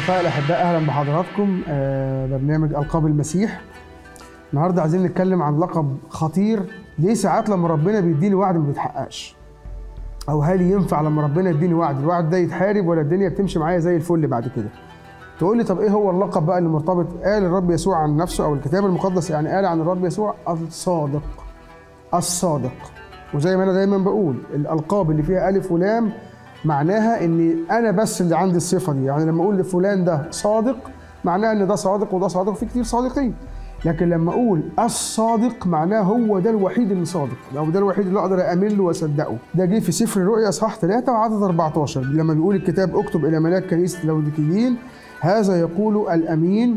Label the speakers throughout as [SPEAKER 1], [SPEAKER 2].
[SPEAKER 1] أصدقائي الأحباء أهلا بحضراتكم آه، برنامج ألقاب المسيح النهاردة عايزين نتكلم عن لقب خطير ليه ساعات لما ربنا بيديني وعد ما بيتحققش أو هل ينفع لما ربنا يديني وعد الوعد ده يتحارب ولا الدنيا بتمشي معايا زي الفل بعد كده تقول لي طب ايه هو اللقب بقى اللي مرتبط قال الرب يسوع عن نفسه او الكتاب المقدس يعني قال عن الرب يسوع الصادق الصادق وزي ما انا دايما بقول الالقاب اللي فيها الف ولام معناها ان انا بس اللي عندي الصفه دي يعني لما اقول لفلان ده صادق معناها ان ده صادق وده صادق وفي كتير صادقين لكن لما اقول الصادق معناه هو ده الوحيد اللي صادق او ده الوحيد اللي اقدر امن له واصدقه ده جه في سفر الرؤيا اصحاح 3 وعدد 14 لما بيقول الكتاب اكتب الى ملاك كنيسه اللوديكيين هذا يقول الامين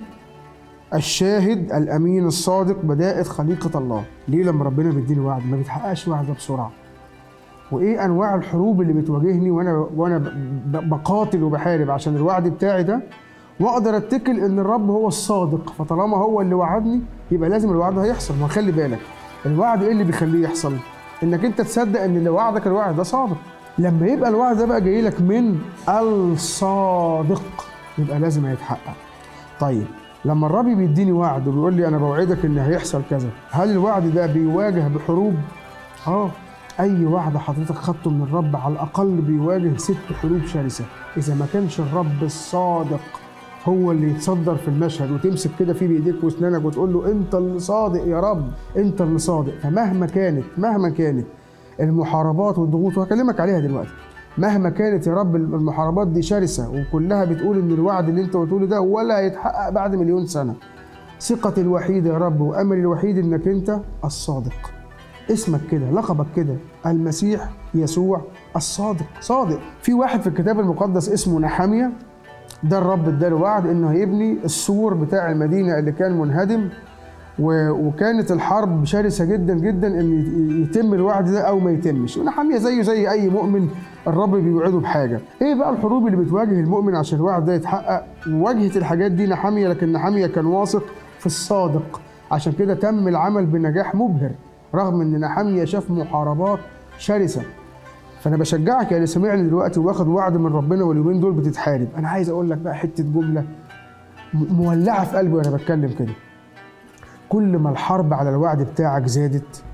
[SPEAKER 1] الشاهد الامين الصادق بدائت خليقه الله ليه لما ربنا بيديني وعد ما بيتحققش وعد ده بسرعه وايه انواع الحروب اللي بتواجهني وانا وانا ب- بقاتل وبحارب عشان الوعد بتاعي ده واقدر اتكل ان الرب هو الصادق فطالما هو اللي وعدني يبقى لازم الوعد هيحصل ما خلي بالك الوعد ايه اللي بيخليه يحصل انك انت تصدق ان اللي وعدك الوعد ده صادق لما يبقى الوعد ده بقى جاي لك من الصادق يبقى لازم هيتحقق طيب لما الرب بيديني وعد وبيقول لي انا بوعدك ان هيحصل كذا هل الوعد ده بيواجه بحروب اه اي وعد حضرتك خدته من الرب على الاقل بيواجه ست حروب شرسه اذا ما كانش الرب الصادق هو اللي يتصدر في المشهد وتمسك كده فيه بايديك واسنانك وتقول له انت اللي صادق يا رب انت اللي صادق فمهما كانت مهما كانت المحاربات والضغوط وهكلمك عليها دلوقتي مهما كانت يا رب المحاربات دي شرسه وكلها بتقول ان الوعد اللي انت قلته لي ده ولا هيتحقق بعد مليون سنه ثقتي الوحيده يا رب واملي الوحيد انك انت الصادق اسمك كده لقبك كده المسيح يسوع الصادق صادق في واحد في الكتاب المقدس اسمه نحاميه ده الرب اداله وعد انه هيبني السور بتاع المدينه اللي كان منهدم و- وكانت الحرب شرسه جدا جدا ان يت- يتم الوعد ده او ما يتمش ونحاميه زيه زي اي مؤمن الرب بيوعده بحاجه ايه بقى الحروب اللي بتواجه المؤمن عشان الوعد ده يتحقق واجهت الحاجات دي نحاميه لكن نحاميه كان واثق في الصادق عشان كده تم العمل بنجاح مبهر رغم ان نحاميه شاف محاربات شرسه فانا بشجعك يا اللي سامعني دلوقتي واخد وعد من ربنا واليومين دول بتتحارب انا عايز اقول لك بقى حته جمله م- مولعه في قلبي وانا بتكلم كده كل ما الحرب على الوعد بتاعك زادت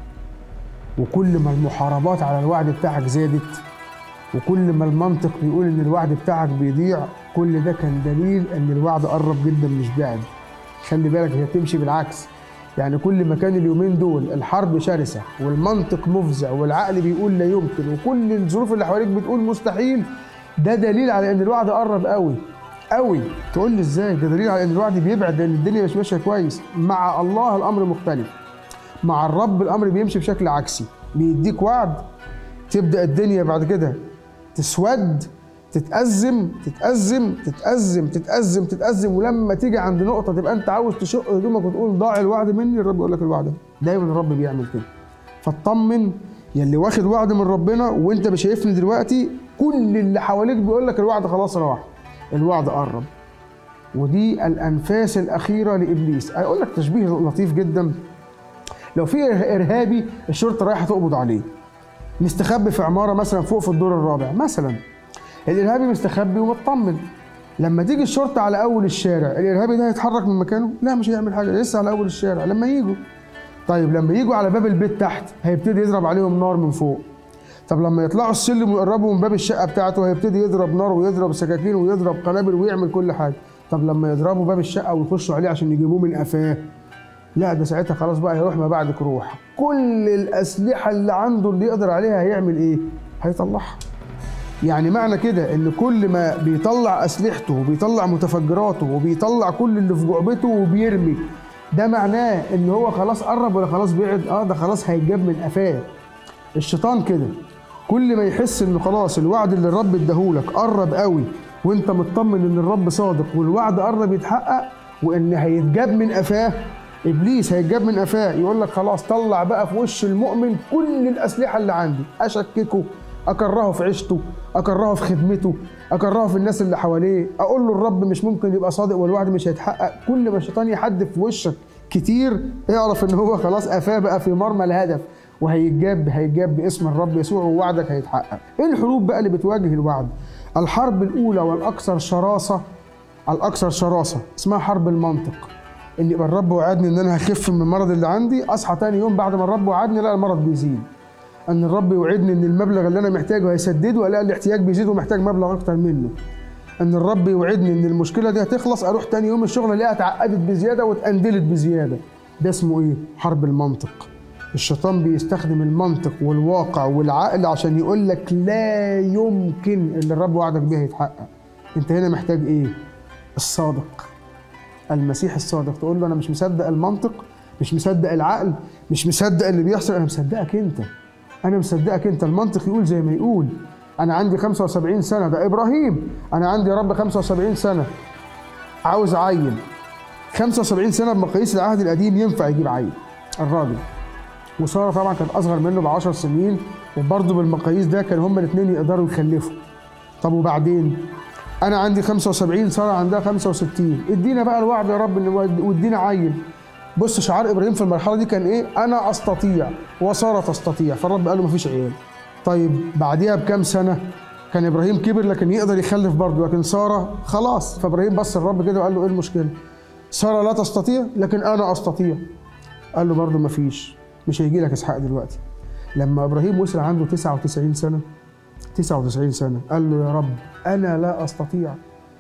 [SPEAKER 1] وكل ما المحاربات على الوعد بتاعك زادت وكل ما المنطق بيقول ان الوعد بتاعك بيضيع كل ده كان دليل ان الوعد قرب جدا مش بعد خلي بالك هي بتمشي بالعكس يعني كل ما كان اليومين دول الحرب شرسه والمنطق مفزع والعقل بيقول لا يمكن وكل الظروف اللي حواليك بتقول مستحيل ده دليل على ان الوعد قرب قوي قوي تقول لي ازاي ده دليل على ان الوعد بيبعد لان الدنيا مش ماشيه كويس مع الله الامر مختلف مع الرب الامر بيمشي بشكل عكسي بيديك وعد تبدا الدنيا بعد كده تسود تتأزم تتأزم تتأزم تتأزم تتأزم ولما تيجي عند نقطة تبقى أنت عاوز تشق هدومك وتقول ضاع الوعد مني الرب يقول لك الوعد أهو. دايما الرب بيعمل كده فاطمن يلي واخد وعد من ربنا وأنت مش شايفني دلوقتي كل اللي حواليك بيقول لك الوعد خلاص راح الوعد قرب ودي الأنفاس الأخيرة لإبليس أقول لك تشبيه لطيف جدا لو في إرهابي الشرطة رايحة تقبض عليه مستخبي في عماره مثلا فوق في الدور الرابع مثلا الارهابي مستخبي ومطمن لما تيجي الشرطه على اول الشارع الارهابي ده هيتحرك من مكانه لا مش هيعمل حاجه لسه على اول الشارع لما يجوا طيب لما يجوا على باب البيت تحت هيبتدي يضرب عليهم نار من فوق طب لما يطلعوا السلم ويقربوا من باب الشقه بتاعته هيبتدي يضرب نار ويضرب سكاكين ويضرب قنابل ويعمل كل حاجه طب لما يضربوا باب الشقه ويخشوا عليه عشان يجيبوه من قفاه لا ده ساعتها خلاص بقى هيروح ما بعدك روح كل الاسلحه اللي عنده اللي يقدر عليها هيعمل ايه هيطلعها يعني معنى كده ان كل ما بيطلع اسلحته وبيطلع متفجراته وبيطلع كل اللي في جعبته وبيرمي ده معناه ان هو خلاص قرب ولا خلاص بعد اه ده خلاص هيتجاب من قفاه الشيطان كده كل ما يحس انه خلاص الوعد اللي الرب اداهولك قرب قوي وانت مطمن ان الرب صادق والوعد قرب يتحقق وان هيتجاب من قفاه ابليس هيتجاب من قفاه يقول لك خلاص طلع بقى في وش المؤمن كل الاسلحه اللي عندي اشككه اكرهه في عيشته اكرهه في خدمته اكرهه في الناس اللي حواليه اقول له الرب مش ممكن يبقى صادق والوعد مش هيتحقق كل ما الشيطان يحدف في وشك كتير اعرف ان هو خلاص قفاه بقى في مرمى الهدف وهيتجاب هيتجاب باسم الرب يسوع ووعدك هيتحقق ايه الحروب بقى اللي بتواجه الوعد الحرب الاولى والاكثر شراسه الاكثر شراسه اسمها حرب المنطق ان يبقى الرب وعدني ان انا هخف من المرض اللي عندي اصحى تاني يوم بعد ما الرب وعدني لا المرض بيزيد ان الرب يوعدني ان المبلغ اللي انا محتاجه هيسدده الاقي الاحتياج بيزيد ومحتاج مبلغ اكتر منه ان الرب يوعدني ان المشكله دي هتخلص اروح تاني يوم الشغل الاقيها اتعقدت بزياده واتقندلت بزياده ده اسمه ايه حرب المنطق الشيطان بيستخدم المنطق والواقع والعقل عشان يقول لك لا يمكن اللي الرب وعدك بيه يتحقق انت هنا محتاج ايه الصادق المسيح الصادق تقول له انا مش مصدق المنطق مش مصدق العقل مش مصدق اللي بيحصل انا مصدقك انت انا مصدقك انت المنطق يقول زي ما يقول انا عندي 75 سنه ده ابراهيم انا عندي يا رب 75 سنه عاوز عيل 75 سنه بمقاييس العهد القديم ينفع يجيب عيل الراجل وساره طبعا كانت اصغر منه ب 10 سنين وبرضه بالمقاييس ده كان هما الاثنين يقدروا يخلفوا طب وبعدين انا عندي 75 ساره عندها 65 ادينا بقى الوعد يا رب ان وادينا عيل بص شعار ابراهيم في المرحله دي كان ايه انا استطيع وساره تستطيع فالرب قال له مفيش عيال طيب بعديها بكام سنه كان ابراهيم كبر لكن يقدر يخلف برضه لكن ساره خلاص فابراهيم بص الرب كده وقال له ايه المشكله ساره لا تستطيع لكن انا استطيع قال له برضه مفيش مش هيجي لك اسحاق دلوقتي لما ابراهيم وصل عنده 99 سنه 99 سنه قال له يا رب انا لا استطيع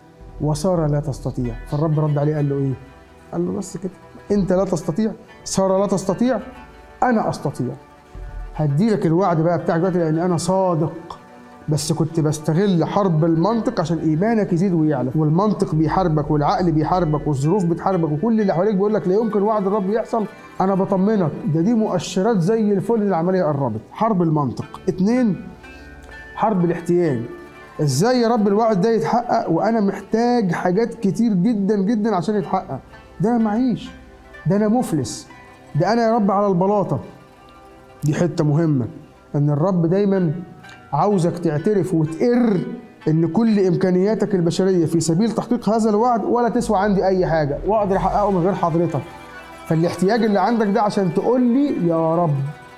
[SPEAKER 1] وساره لا تستطيع فالرب رد عليه قال له ايه قال له بس كده انت لا تستطيع ساره لا تستطيع انا استطيع هدي لك الوعد بقى بتاعك دلوقتي لان انا صادق بس كنت بستغل حرب المنطق عشان ايمانك يزيد ويعلى والمنطق بيحاربك والعقل بيحاربك والظروف بتحاربك وكل اللي حواليك بيقول لك لا يمكن وعد الرب يحصل انا بطمنك ده دي مؤشرات زي الفل ان العمليه قربت حرب المنطق اتنين حرب الاحتياج ازاي يا رب الوعد ده يتحقق وانا محتاج حاجات كتير جدا جدا عشان يتحقق ده انا معيش ده انا مفلس ده انا يا رب على البلاطه دي حته مهمه ان الرب دايما عاوزك تعترف وتقر ان كل امكانياتك البشريه في سبيل تحقيق هذا الوعد ولا تسوى عندي اي حاجه واقدر احققه من غير حضرتك فالاحتياج اللي عندك ده عشان تقول لي يا رب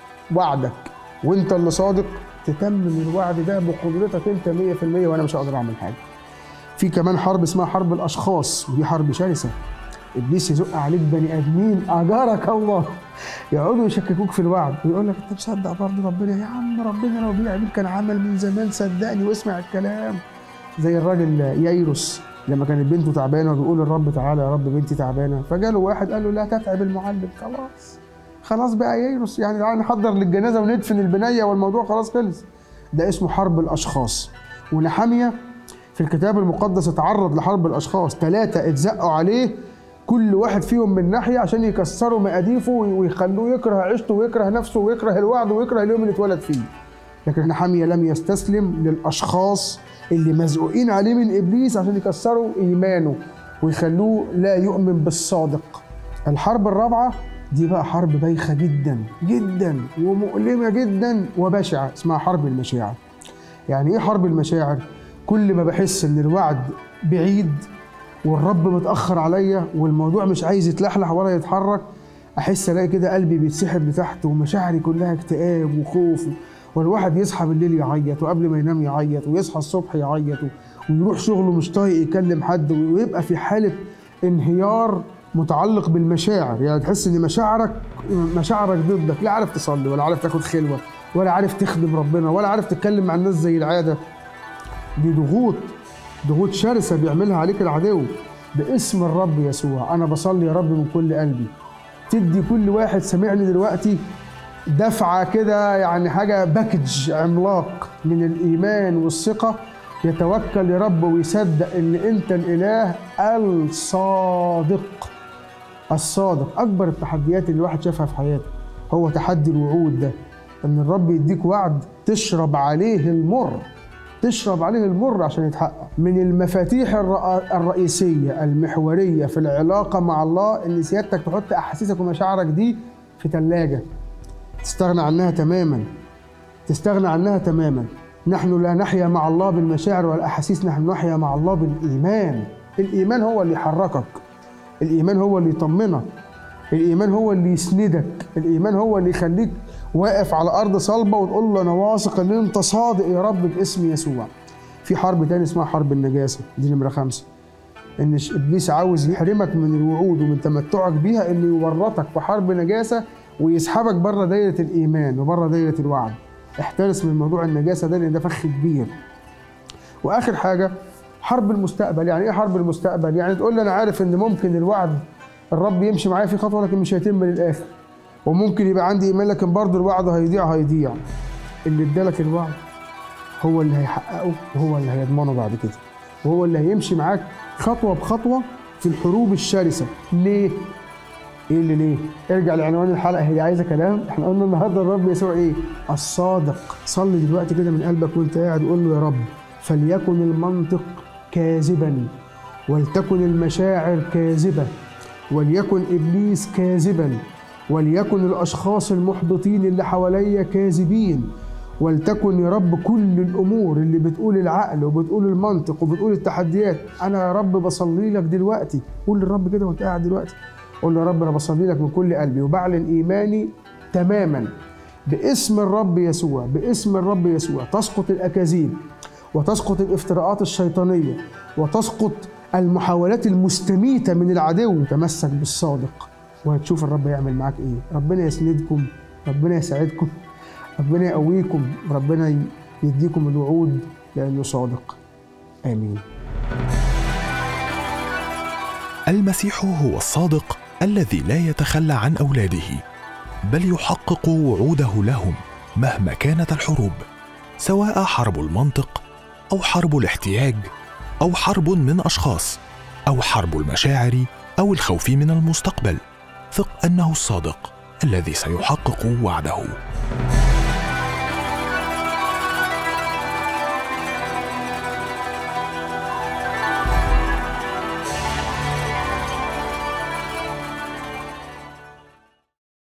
[SPEAKER 1] وعدك وانت اللي صادق تتمم الوعد ده بقدرتك انت 100% وانا مش هقدر اعمل حاجه في كمان حرب اسمها حرب الاشخاص ودي حرب شرسه ابليس يزق عليك بني ادمين اجارك الله يقعدوا يشككوك في الوعد ويقول لك انت مصدق برضه ربنا يا عم ربنا لو بيعمل كان عمل من زمان صدقني واسمع الكلام زي الراجل يايروس لما كانت بنته تعبانه وبيقول للرب تعالى يا رب بنتي تعبانه فجاله واحد قال له لا تتعب المعلم خلاص خلاص بقى يايروس يعني تعالى نحضر للجنازه وندفن البنيه والموضوع خلاص خلص ده اسمه حرب الاشخاص ونحاميه في الكتاب المقدس اتعرض لحرب الاشخاص ثلاثه اتزقوا عليه كل واحد فيهم من ناحيه عشان يكسروا مقاديفه ويخلوه يكره عيشته ويكره نفسه ويكره الوعد ويكره اليوم اللي اتولد فيه لكن نحاميه لم يستسلم للاشخاص اللي مزقوقين عليه من ابليس عشان يكسروا ايمانه ويخلوه لا يؤمن بالصادق الحرب الرابعه دي بقى حرب بايخه جدا جدا ومؤلمه جدا وبشعه اسمها حرب المشاعر يعني ايه حرب المشاعر كل ما بحس ان الوعد بعيد والرب متاخر عليا والموضوع مش عايز يتلحلح ولا يتحرك احس الاقي كده قلبي بيتسحب لتحت ومشاعري كلها اكتئاب وخوف والواحد يصحى بالليل يعيط وقبل ما ينام يعيط ويصحى الصبح يعيط ويروح شغله مش طايق يكلم حد ويبقى في حاله انهيار متعلق بالمشاعر يعني تحس ان مشاعرك مشاعرك ضدك لا عارف تصلي ولا عارف تاخد خلوه ولا عارف تخدم ربنا ولا عارف تتكلم مع الناس زي العاده دي ضغوط ضغوط شرسه بيعملها عليك العدو باسم الرب يسوع انا بصلي يا رب من كل قلبي تدي كل واحد سمعني دلوقتي دفعه كده يعني حاجه باكج عملاق من الايمان والثقه يتوكل يا رب ويصدق ان انت الاله الصادق الصادق اكبر التحديات اللي الواحد شافها في حياته هو تحدي الوعود ده ان الرب يديك وعد تشرب عليه المر تشرب عليه المر عشان يتحقق من المفاتيح الرئيسية المحورية في العلاقة مع الله ان سيادتك تحط احاسيسك ومشاعرك دي في ثلاجة تستغنى عنها تماما تستغنى عنها تماما نحن لا نحيا مع الله بالمشاعر والاحاسيس نحن نحيا مع الله بالايمان الايمان هو اللي يحركك الايمان هو اللي يطمنك الايمان هو اللي يسندك الايمان هو اللي يخليك واقف على ارض صلبه وتقول له انا واثق ان انت صادق يا رب باسم يسوع في حرب تاني اسمها حرب النجاسه دي نمره خمسه ان ش- ابليس عاوز يحرمك من الوعود ومن تمتعك بيها انه يورطك في حرب نجاسه ويسحبك بره دايره الايمان وبره دايره الوعد احترس من موضوع النجاسه ده لان ده فخ كبير واخر حاجه حرب المستقبل يعني ايه حرب المستقبل يعني تقول لي انا عارف ان ممكن الوعد الرب يمشي معايا في خطوه لكن مش هيتم للاخر وممكن يبقى عندي ايمان لكن برضه الوعد هيضيع هيضيع اللي ادالك الوعد هو اللي هيحققه وهو اللي هيضمنه بعد كده وهو اللي هيمشي معاك خطوه بخطوه في الحروب الشرسه ليه ايه اللي ليه ارجع لعنوان الحلقه هي عايزه كلام احنا قلنا النهارده الرب يسوع ايه الصادق صلي دلوقتي كده من قلبك وانت قاعد قول له يا رب فليكن المنطق كاذبا ولتكن المشاعر كاذبه وليكن ابليس كاذبا وليكن الاشخاص المحبطين اللي حواليا كاذبين ولتكن يا رب كل الامور اللي بتقول العقل وبتقول المنطق وبتقول التحديات انا يا رب بصلي لك دلوقتي قول للرب كده وانت قاعد دلوقتي قول له يا رب انا بصلي لك من كل قلبي وبعلن ايماني تماما باسم الرب يسوع باسم الرب يسوع تسقط الاكاذيب وتسقط الافتراءات الشيطانيه وتسقط المحاولات المستميته من العدو تمسك بالصادق وهتشوف الرب يعمل معاك ايه ربنا يسندكم ربنا يساعدكم ربنا يقويكم ربنا يديكم الوعود لانه صادق امين
[SPEAKER 2] المسيح هو الصادق الذي لا يتخلى عن اولاده بل يحقق وعوده لهم مهما كانت الحروب سواء حرب المنطق او حرب الاحتياج او حرب من اشخاص او حرب المشاعر او الخوف من المستقبل ثق انه الصادق الذي سيحقق وعده